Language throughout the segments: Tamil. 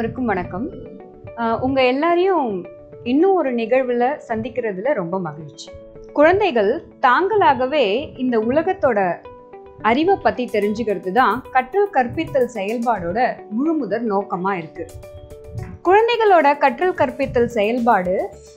அனைவருக்கும் வணக்கம் அஹ் உங்க எல்லாரையும் இன்னும் ஒரு நிகழ்வுல சந்திக்கிறதுல ரொம்ப மகிழ்ச்சி குழந்தைகள் தாங்களாகவே இந்த உலகத்தோட அறிவை பத்தி தெரிஞ்சுக்கிறது தான் கற்றல் கற்பித்தல் செயல்பாடோட முழுமுதற் நோக்கமா இருக்கு குழந்தைகளோட கற்றல் கற்பித்தல் செயல்பாடு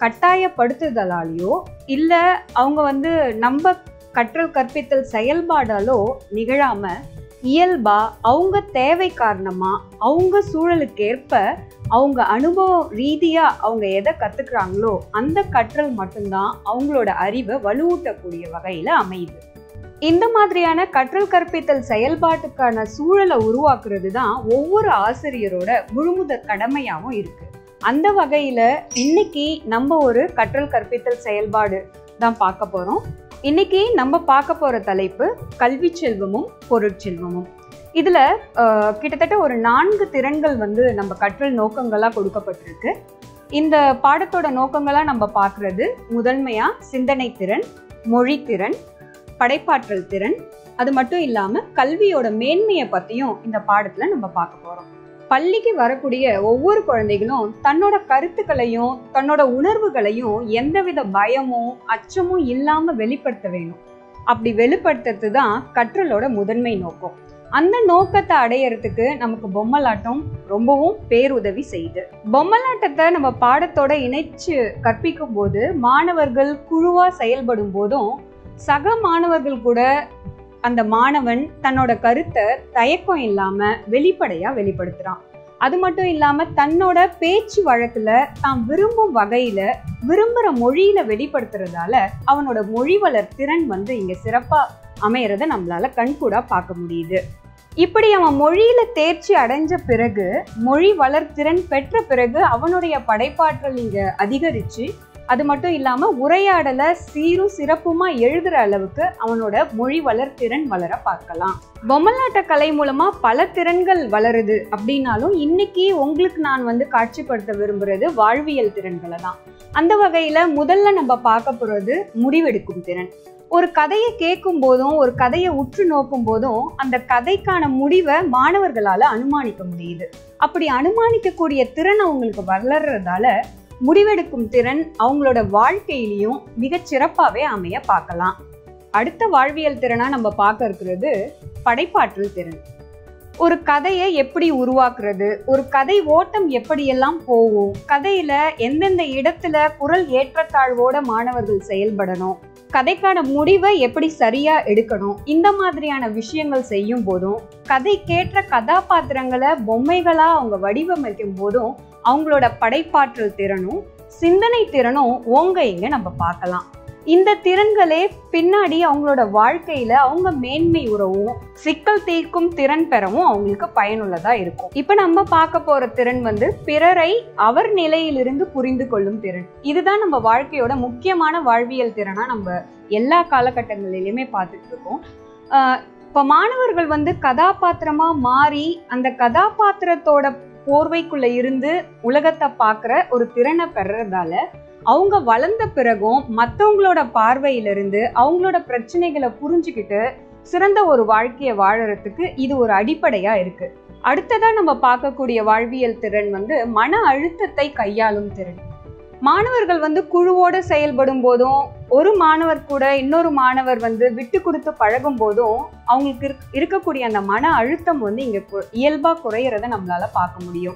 கட்டாயப்படுத்துதலாலேயோ இல்ல அவங்க வந்து நம்ம கற்றல் கற்பித்தல் செயல்பாடாலோ நிகழாம இயல்பா அவங்க தேவை காரணமா அவங்க சூழலுக்கேற்ப அவங்க அனுபவம் ரீதியா அவங்க எதை கத்துக்கிறாங்களோ அந்த கற்றல் மட்டும்தான் அவங்களோட அறிவை வலுவூட்டக்கூடிய வகையில அமையுது இந்த மாதிரியான கற்றல் கற்பித்தல் செயல்பாட்டுக்கான சூழலை உருவாக்குறது தான் ஒவ்வொரு ஆசிரியரோட முழுமுதற் கடமையாவும் இருக்கு அந்த வகையில இன்னைக்கு நம்ம ஒரு கற்றல் கற்பித்தல் செயல்பாடு தான் பார்க்க போறோம் இன்னைக்கு நம்ம பார்க்க போற தலைப்பு கல்வி செல்வமும் பொருட்செல்வமும் இதுல அஹ், கிட்டத்தட்ட ஒரு நான்கு திறன்கள் வந்து நம்ம கற்றல் நோக்கங்களா கொடுக்கப்பட்டிருக்கு இந்த பாடத்தோட நோக்கங்களா நம்ம பார்க்கிறது முதன்மையா சிந்தனை திறன் மொழி திறன் படைப்பாற்றல் திறன் அது மட்டும் இல்லாம கல்வியோட மேன்மையை பத்தியும் இந்த பாடத்துல நம்ம பார்க்க போறோம் பள்ளிக்கு வரக்கூடிய ஒவ்வொரு குழந்தைகளும் தன்னோட கருத்துக்களையும் தன்னோட உணர்வுகளையும் எந்தவித பயமும் அச்சமும் இல்லாம வெளிப்படுத்த வேணும் அப்படி வெளிப்படுத்துறது தான் கற்றலோட முதன்மை நோக்கம் அந்த நோக்கத்தை அடையறதுக்கு நமக்கு பொம்மலாட்டம் ரொம்பவும் பேருதவி செய்யுது பொம்மலாட்டத்தை நம்ம பாடத்தோட இணைச்சு கற்பிக்கும் போது மாணவர்கள் குழுவா செயல்படும் போதும் சக மாணவர்கள் கூட அந்த மாணவன் தன்னோட கருத்தை தயக்கம் இல்லாம வெளிப்படையா வெளிப்படுத்துறான் அது மட்டும் இல்லாம தன்னோட பேச்சு வழக்குல தான் விரும்பும் வகையில விரும்புற மொழியில வெளிப்படுத்துறதால அவனோட மொழி வளர் திறன் வந்து இங்க சிறப்பா அமையறத நம்மளால கண்கூடா பார்க்க முடியுது இப்படி அவன் மொழியில தேர்ச்சி அடைஞ்ச பிறகு மொழி வளர்த்திறன் பெற்ற பிறகு அவனுடைய படைப்பாற்றல் இங்க அதிகரிச்சு அது மட்டும் இல்லாம உரையாடலை சீரும் சிறப்புமா எழுதுற அளவுக்கு அவனோட மொழி வளர்த்திறன் வளர பார்க்கலாம் பொம்மலாட்ட கலை மூலமா பல திறன்கள் வளருது அப்படின்னாலும் இன்னைக்கு உங்களுக்கு நான் வந்து காட்சிப்படுத்த விரும்புறது வாழ்வியல் திறன்களை தான் அந்த வகையில முதல்ல நம்ம பார்க்க போறது முடிவெடுக்கும் திறன் ஒரு கதையை கேட்கும் போதும் ஒரு கதையை உற்று நோக்கும் போதும் அந்த கதைக்கான முடிவை மாணவர்களால அனுமானிக்க முடியுது அப்படி அனுமானிக்கக்கூடிய திறன் அவங்களுக்கு வளர்றதால முடிவெடுக்கும் திறன் அவங்களோட வாழ்க்கையிலையும் மிகச் சிறப்பாவே அமைய பார்க்கலாம் அடுத்த வாழ்வியல் திறனா நம்ம பார்க்க இருக்கிறது படைப்பாற்றல் திறன் ஒரு கதையை எப்படி உருவாக்குறது ஒரு கதை ஓட்டம் எப்படியெல்லாம் போகும் கதையில எந்தெந்த இடத்துல குரல் ஏற்றத்தாழ்வோட மாணவர்கள் செயல்படணும் கதைக்கான முடிவை எப்படி சரியா எடுக்கணும் இந்த மாதிரியான விஷயங்கள் செய்யும் போதும் கதைக்கேற்ற கதாபாத்திரங்களை பொம்மைகளா அவங்க வடிவமைக்கும் போதும் அவங்களோட படைப்பாற்றல் திறனும் சிந்தனை திறனும் ஓங்க இங்க நம்ம பார்க்கலாம் இந்த திறன்களே பின்னாடி அவங்களோட வாழ்க்கையில அவங்க மேன்மை உறவும் சிக்கல் தீர்க்கும் திறன் பெறவும் அவங்களுக்கு பயனுள்ளதா இருக்கும் இப்ப நம்ம பார்க்க போற திறன் வந்து பிறரை அவர் நிலையிலிருந்து புரிந்து கொள்ளும் திறன் இதுதான் நம்ம வாழ்க்கையோட முக்கியமான வாழ்வியல் திறனா நம்ம எல்லா காலகட்டங்களிலுமே பார்த்துட்டு இருக்கோம் ஆஹ் இப்ப மாணவர்கள் வந்து கதாபாத்திரமா மாறி அந்த கதாபாத்திரத்தோட போர்வைக்குள்ள இருந்து உலகத்தை பார்க்குற ஒரு திறனை பெறறதால அவங்க வளர்ந்த பிறகும் மற்றவங்களோட பார்வையிலிருந்து அவங்களோட பிரச்சனைகளை புரிஞ்சுக்கிட்டு சிறந்த ஒரு வாழ்க்கையை வாழறதுக்கு இது ஒரு அடிப்படையா இருக்கு அடுத்ததா நம்ம பார்க்கக்கூடிய வாழ்வியல் திறன் வந்து மன அழுத்தத்தை கையாளும் திறன் மாணவர்கள் வந்து குழுவோட செயல்படும் போதும் ஒரு மாணவர் கூட இன்னொரு மாணவர் வந்து விட்டு கொடுத்து பழகும் போதும் அவங்களுக்கு இருக்- இருக்கக்கூடிய அந்த மன அழுத்தம் வந்து இங்க கு- இயல்பா குறையறத நம்மளால பார்க்க முடியும்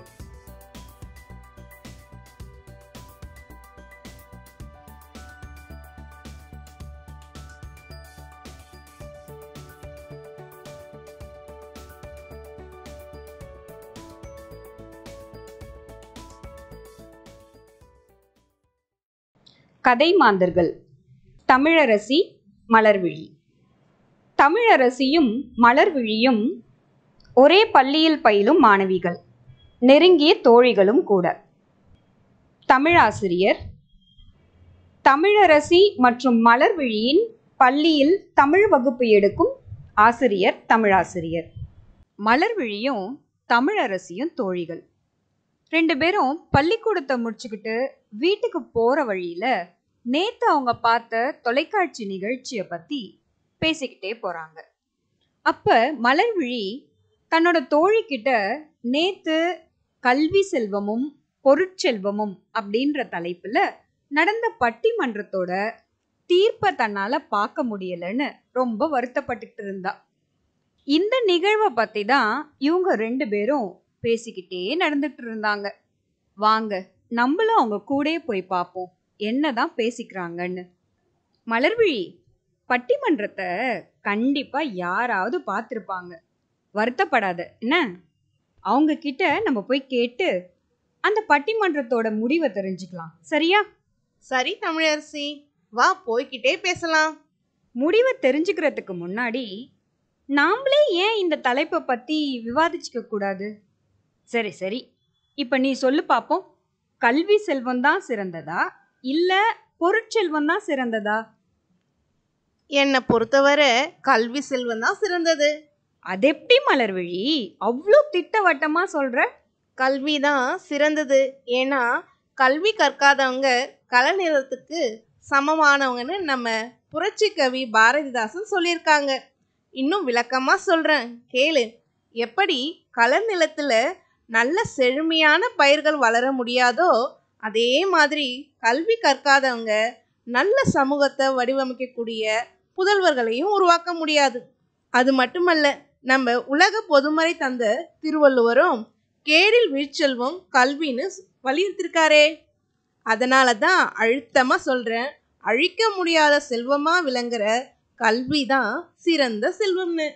கதை மாந்தர்கள் தமிழரசி மலர்விழி தமிழரசியும் மலர்விழியும் ஒரே பள்ளியில் பயிலும் மாணவிகள் நெருங்கிய தோழிகளும் கூட தமிழாசிரியர் தமிழரசி மற்றும் மலர்விழியின் பள்ளியில் தமிழ் வகுப்பு எடுக்கும் ஆசிரியர் தமிழாசிரியர் மலர்விழியும் தமிழரசியும் தோழிகள் ரெண்டு பேரும் பள்ளிக்கூடத்தை முடிச்சுக்கிட்டு வீட்டுக்கு போற வழியில நேத்து அவங்க பார்த்த தொலைக்காட்சி நிகழ்ச்சியை பத்தி பேசிக்கிட்டே போறாங்க அப்ப மலர்விழி தன்னோட தோழி கிட்ட நேத்து கல்வி செல்வமும் பொருட்செல்வமும் அப்படின்ற தலைப்புல நடந்த பட்டிமன்றத்தோட தீர்ப்பை தன்னால பார்க்க முடியலன்னு ரொம்ப வருத்தப்பட்டுட்டு இருந்தா இந்த நிகழ்வை பத்தி தான் இவங்க ரெண்டு பேரும் பேசிக்கிட்டே நடந்துட்டு இருந்தாங்க வாங்க நம்மளும் அவங்க கூடயே போய் பார்ப்போம் என்னதான் பேசிக்கிறாங்கன்னு மலர்விழி பட்டிமன்றத்தை கண்டிப்பா யாராவது பார்த்துருப்பாங்க வருத்தப்படாத என்ன அவங்க கிட்ட நம்ம போய் கேட்டு அந்த பட்டிமன்றத்தோட முடிவை தெரிஞ்சுக்கலாம் சரியா சரி தமிழரசி வா போய்க்கிட்டே பேசலாம் முடிவை தெரிஞ்சுக்கிறதுக்கு முன்னாடி நாமளே ஏன் இந்த தலைப்பை பத்தி விவாதிச்சுக்க கூடாது சரி சரி இப்ப நீ சொல்லு பாப்போம் கல்வி செல்வம் தான் சிறந்ததா இல்ல பொருட்செல்வம் தான் சிறந்ததா என்னை பொறுத்தவரை கல்வி செல்வம் தான் சிறந்தது அது எப்படி மலர்விழி அவ்வளோ திட்டவட்டமா சொல்ற கல்வி தான் சிறந்தது ஏன்னா கல்வி கற்காதவங்க கலைநிலத்துக்கு சமமானவங்கன்னு நம்ம புரட்சி கவி பாரதிதாசன் சொல்லியிருக்காங்க இன்னும் விளக்கமா சொல்றேன் கேளு எப்படி கலர் நிலத்துல நல்ல செழுமையான பயிர்கள் வளர முடியாதோ அதே மாதிரி கல்வி கற்காதவங்க நல்ல சமூகத்தை வடிவமைக்கக்கூடிய புதல்வர்களையும் உருவாக்க முடியாது அது மட்டுமல்ல நம்ம உலக பொதுமறை தந்த திருவள்ளுவரும் கேடில் வீழ்ச்செல்வம் கல்வின்னு வலியுறுத்திருக்காரே அதனால தான் அழுத்தமாக சொல்கிறேன் அழிக்க முடியாத செல்வமாக விளங்குற கல்வி தான் சிறந்த செல்வம்னு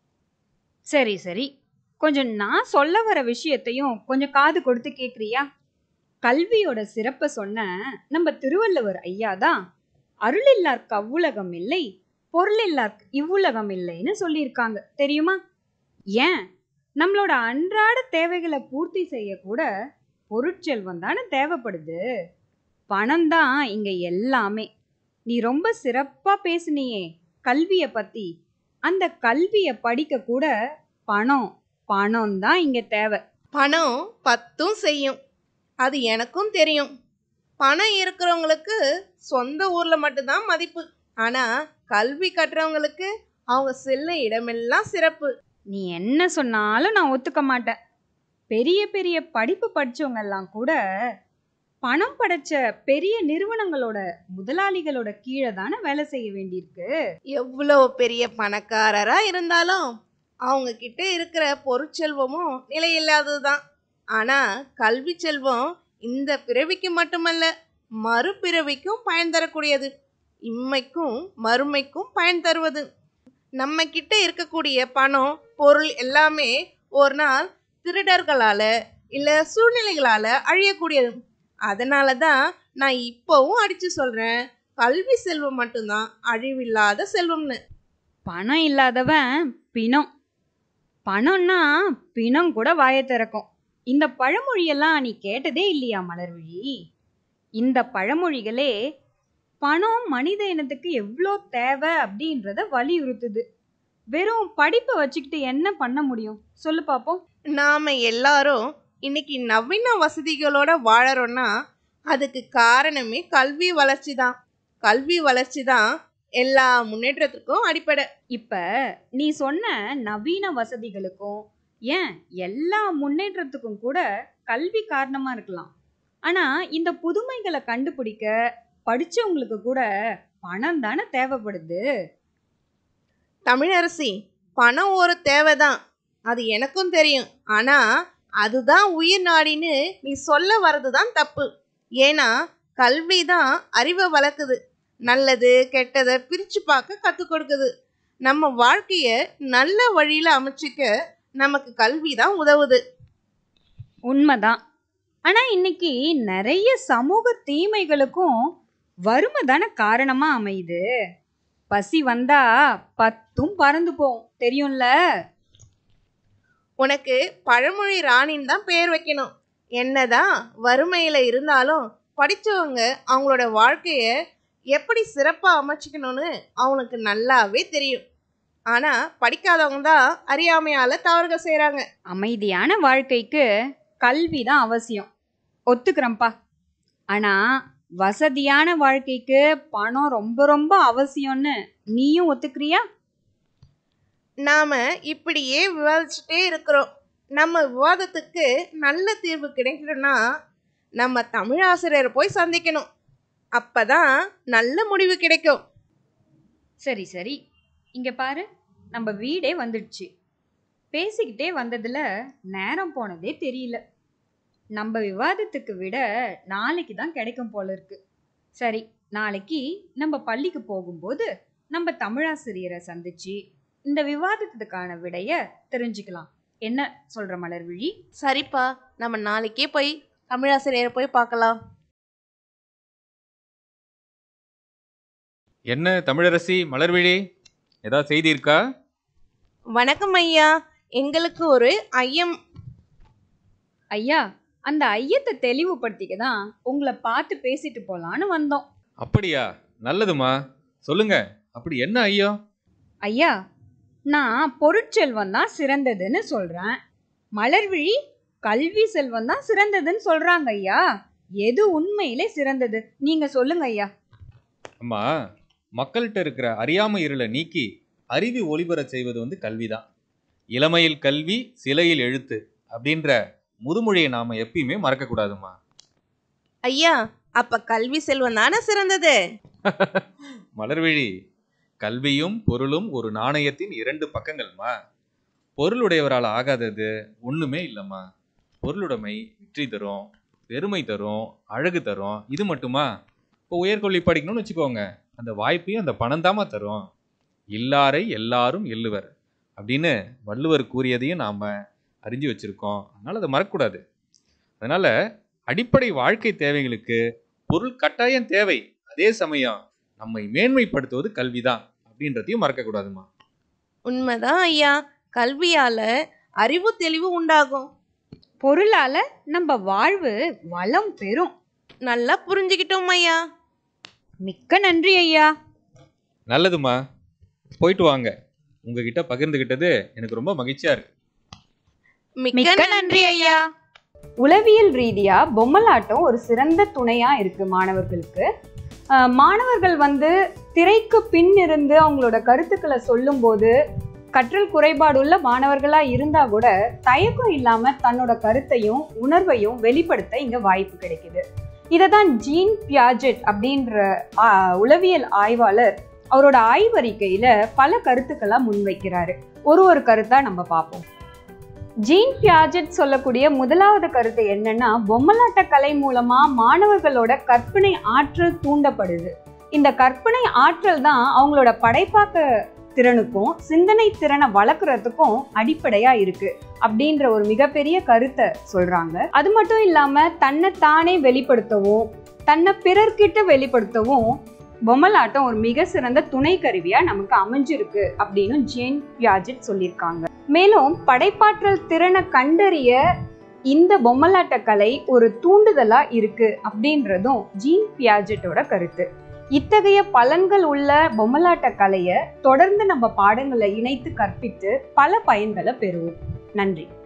சரி சரி கொஞ்சம் நான் சொல்ல வர விஷயத்தையும் கொஞ்சம் காது கொடுத்து கேக்குறியா கல்வியோட சிறப்பை சொன்ன நம்ம திருவள்ளுவர் ஐயா தான் அருளில்லார் கவ்வுலகம் இல்லை பொருளில்லார் இவ்வுலகம் இல்லைன்னு சொல்லியிருக்காங்க தெரியுமா ஏன் நம்மளோட அன்றாட தேவைகளை பூர்த்தி செய்ய கூட பொருட்செல்வம் தானே தேவைப்படுது பணம் தான் இங்க எல்லாமே நீ ரொம்ப சிறப்பா பேசுனியே கல்விய பத்தி அந்த கல்விய படிக்க கூட பணம் பணம் தான் இங்க தேவை பணம் பத்தும் செய்யும் அது எனக்கும் தெரியும் பணம் இருக்கிறவங்களுக்கு சொந்த ஊரில் மட்டும்தான் மதிப்பு ஆனால் கல்வி கட்டுறவங்களுக்கு அவங்க செல்ல இடமெல்லாம் சிறப்பு நீ என்ன சொன்னாலும் நான் ஒத்துக்க மாட்டேன் பெரிய பெரிய படிப்பு படிச்சவங்க எல்லாம் கூட பணம் படைச்ச பெரிய நிறுவனங்களோட முதலாளிகளோட கீழே தானே வேலை செய்ய வேண்டியிருக்கு எவ்வளோ பெரிய பணக்காரரா இருந்தாலும் அவங்க கிட்ட இருக்கிற பொருட்செல்வமும் நிலையில்லாதது தான் ஆனால் கல்வி செல்வம் இந்த பிறவிக்கு மட்டுமல்ல மறுபிறவிக்கும் பயன் தரக்கூடியது இம்மைக்கும் மறுமைக்கும் பயன் தருவது நம்ம கிட்ட இருக்கக்கூடிய பணம் பொருள் எல்லாமே ஒரு நாள் திருடர்களால இல்லை சூழ்நிலைகளால அழியக்கூடியது அதனால தான் நான் இப்போவும் அடிச்சு சொல்றேன் கல்வி செல்வம் மட்டும்தான் அழிவில்லாத செல்வம்னு பணம் இல்லாதவன் பிணம் பணம்னா பிணம் கூட வாயை திறக்கும் இந்த பழமொழியெல்லாம் நீ கேட்டதே இல்லையா மலர்விழி இந்த பழமொழிகளே பணம் மனித இனத்துக்கு எவ்வளோ தேவை அப்படின்றத வலியுறுத்துது வெறும் படிப்பை வச்சுக்கிட்டு என்ன பண்ண முடியும் சொல்லு பாப்போம் நாம எல்லாரும் இன்னைக்கு நவீன வசதிகளோட வாழறோம்னா அதுக்கு காரணமே கல்வி வளர்ச்சி தான் கல்வி வளர்ச்சி தான் எல்லா முன்னேற்றத்துக்கும் அடிப்படை இப்ப நீ சொன்ன நவீன வசதிகளுக்கும் ஏன் எல்லா முன்னேற்றத்துக்கும் கூட கல்வி காரணமா இருக்கலாம் ஆனா இந்த புதுமைகளை கண்டுபிடிக்க படிச்சவங்களுக்கு கூட பணம் தானே தேவைப்படுது தமிழரசி பணம் ஒரு தேவைதான் அது எனக்கும் தெரியும் ஆனா அதுதான் உயிர் நாடின்னு நீ சொல்ல வர்றது தான் தப்பு ஏன்னா கல்வி தான் அறிவை வளர்க்குது நல்லது கெட்டதை பிரித்து பார்க்க கற்றுக் கொடுக்குது நம்ம வாழ்க்கைய நல்ல வழியில் அமைச்சிக்க நமக்கு கல்வி தான் உதவுது உண்மைதான் ஆனா இன்னைக்கு நிறைய சமூக தீமைகளுக்கும் வறுமை தானே காரணமா அமையுது பசி வந்தா பத்தும் பறந்து போகும் தெரியும்ல உனக்கு பழமொழி ராணின்னு தான் பேர் வைக்கணும் என்னதான் வறுமையில் இருந்தாலும் படித்தவங்க அவங்களோட வாழ்க்கைய எப்படி சிறப்பாக அமைச்சிக்கணும்னு அவனுக்கு நல்லாவே தெரியும் ஆனால் படிக்காதவங்க தான் அறியாமையால் தவறுகள் செய்கிறாங்க அமைதியான வாழ்க்கைக்கு கல்வி தான் அவசியம் ஒத்துக்கிறேன்ப்பா ஆனா வசதியான வாழ்க்கைக்கு பணம் ரொம்ப ரொம்ப அவசியம்னு நீயும் ஒத்துக்கிறியா நாம் இப்படியே விவாதிச்சுட்டே இருக்கிறோம் நம்ம விவாதத்துக்கு நல்ல தீர்வு கிடைக்கணும்னா நம்ம தமிழாசிரியரை போய் சந்திக்கணும் அப்பதான் நல்ல முடிவு கிடைக்கும் சரி சரி இங்க பாரு நம்ம வீடே வந்துடுச்சு பேசிக்கிட்டே வந்ததுல நேரம் போனதே தெரியல நம்ம விவாதத்துக்கு விட நாளைக்கு தான் கிடைக்கும் போல இருக்கு சரி நாளைக்கு நம்ம பள்ளிக்கு போகும்போது நம்ம தமிழாசிரியரை சந்திச்சு இந்த விவாதத்துக்கான விடைய தெரிஞ்சுக்கலாம் என்ன சொல்ற மலர்விழி சரிப்பா நம்ம நாளைக்கே போய் தமிழாசிரியரை போய் பார்க்கலாம் என்ன தமிழரசி மலர்விழி ஏதாவது செய்தி இருக்கா வணக்கம் ஐயா எங்களுக்கு ஒரு ஐயம் ஐயா அந்த ஐயத்தை தெளிவுபடுத்திக்க தான் உங்களை பார்த்து பேசிட்டு போலான்னு வந்தோம் அப்படியா நல்லதுமா சொல்லுங்க அப்படி என்ன ஐயோ ஐயா நான் பொருட்செல்வம் தான் சிறந்ததுன்னு சொல்றேன் மலர்விழி கல்வி செல்வம் தான் சிறந்ததுன்னு சொல்றாங்க ஐயா எது உண்மையிலே சிறந்தது நீங்க சொல்லுங்க ஐயா அம்மா மக்கள்கிட்ட இருக்கிற அறியாமை இருளை நீக்கி அறிவு ஒளிபரச் செய்வது வந்து கல்விதான் இளமையில் கல்வி சிலையில் எழுத்து அப்படின்ற முதுமொழியை நாம எப்பயுமே மறக்கக்கூடாதும்மா ஐயா அப்ப கல்வி செல்வம் தானே சிறந்தது மலர்விழி கல்வியும் பொருளும் ஒரு நாணயத்தின் இரண்டு பக்கங்கள்மா பொருளுடையவரால் ஆகாதது ஒண்ணுமே இல்லைம்மா பொருளுடைமை வெற்றி தரும் பெருமை தரும் அழகு தரும் இது மட்டுமா இப்போ உயர்கல்வி படிக்கணும்னு வச்சுக்கோங்க அந்த வாய்ப்பையும் அந்த பணம் தாமா தரும் இல்லாரை எல்லாரும் எள்ளுவர் அப்படின்னு வள்ளுவர் கூறியதையும் நாம் அறிஞ்சு வச்சிருக்கோம் அதனால் அதை மறக்கக்கூடாது அதனால் அடிப்படை வாழ்க்கை தேவைகளுக்கு பொருள் கட்டாயம் தேவை அதே சமயம் நம்மை மேன்மைப்படுத்துவது கல்விதான் அப்படின்றதையும் மறக்கக்கூடாதுமா உண்மைதான் ஐயா கல்வியால அறிவு தெளிவு உண்டாகும் பொருளால நம்ம வாழ்வு வளம் பெறும் நல்லா புரிஞ்சுக்கிட்டோம் ஐயா மிக்க நன்றி ஐயா நல்லதுமா போயிட்டு வாங்க உங்ககிட்ட பகிர்ந்துகிட்டது எனக்கு ரொம்ப மகிழ்ச்சியா இருக்கு மிக்க நன்றி ஐயா உளவியல் ரீதியா பொம்மலாட்டம் ஒரு சிறந்த துணையா இருக்கு மாணவர்களுக்கு அஹ், மாணவர்கள் வந்து திரைக்கு பின் இருந்து அவங்களோட கருத்துக்களை சொல்லும்போது கற்றல் குறைபாடுள்ள மாணவர்களா இருந்தா கூட தயக்கம் இல்லாம தன்னோட கருத்தையும் உணர்வையும் வெளிப்படுத்த இங்க வாய்ப்பு கிடைக்குது இதை தான் ஜீன் பியாஜெட் அப்படின்ற ஆஹ், உளவியல் ஆய்வாளர் அவரோட ஆய்வறிக்கையில பல கருத்துக்களா முன்வைக்கிறாரு ஒரு ஒரு கருத்தா நம்ம பார்ப்போம் ஜீன் பியாஜெட் சொல்லக்கூடிய முதலாவது கருத்து என்னன்னா பொம்மலாட்ட கலை மூலமா மாணவர்களோட கற்பனை ஆற்றல் தூண்டப்படுது இந்த கற்பனை ஆற்றல் தான் அவங்களோட படைப்பாக்க திறனுக்கும் சிந்தனை திறனை வளர்க்குறதுக்கும் அடிப்படையா இருக்கு அப்படின்ற ஒரு மிகப்பெரிய கருத்தை சொல்றாங்க அது மட்டும் இல்லாம தன்னை தானே வெளிப்படுத்தவும் தன்னை பிறர்கிட்ட வெளிப்படுத்தவும் பொம்மலாட்டம் ஒரு மிக சிறந்த துணை கருவியா நமக்கு அமைஞ்சிருக்கு அப்படின்னு ஜேன் பியாஜெட் சொல்லியிருக்காங்க மேலும் படைப்பாற்றல் திறனை கண்டறிய இந்த பொம்மலாட்ட கலை ஒரு தூண்டுதலா இருக்கு அப்படின்றதும் ஜீன் பியாஜெட்டோட கருத்து இத்தகைய பலன்கள் உள்ள பொம்மலாட்ட கலையை தொடர்ந்து நம்ம பாடங்களை இணைத்து கற்பித்து பல பயன்களை பெறுவோம் நன்றி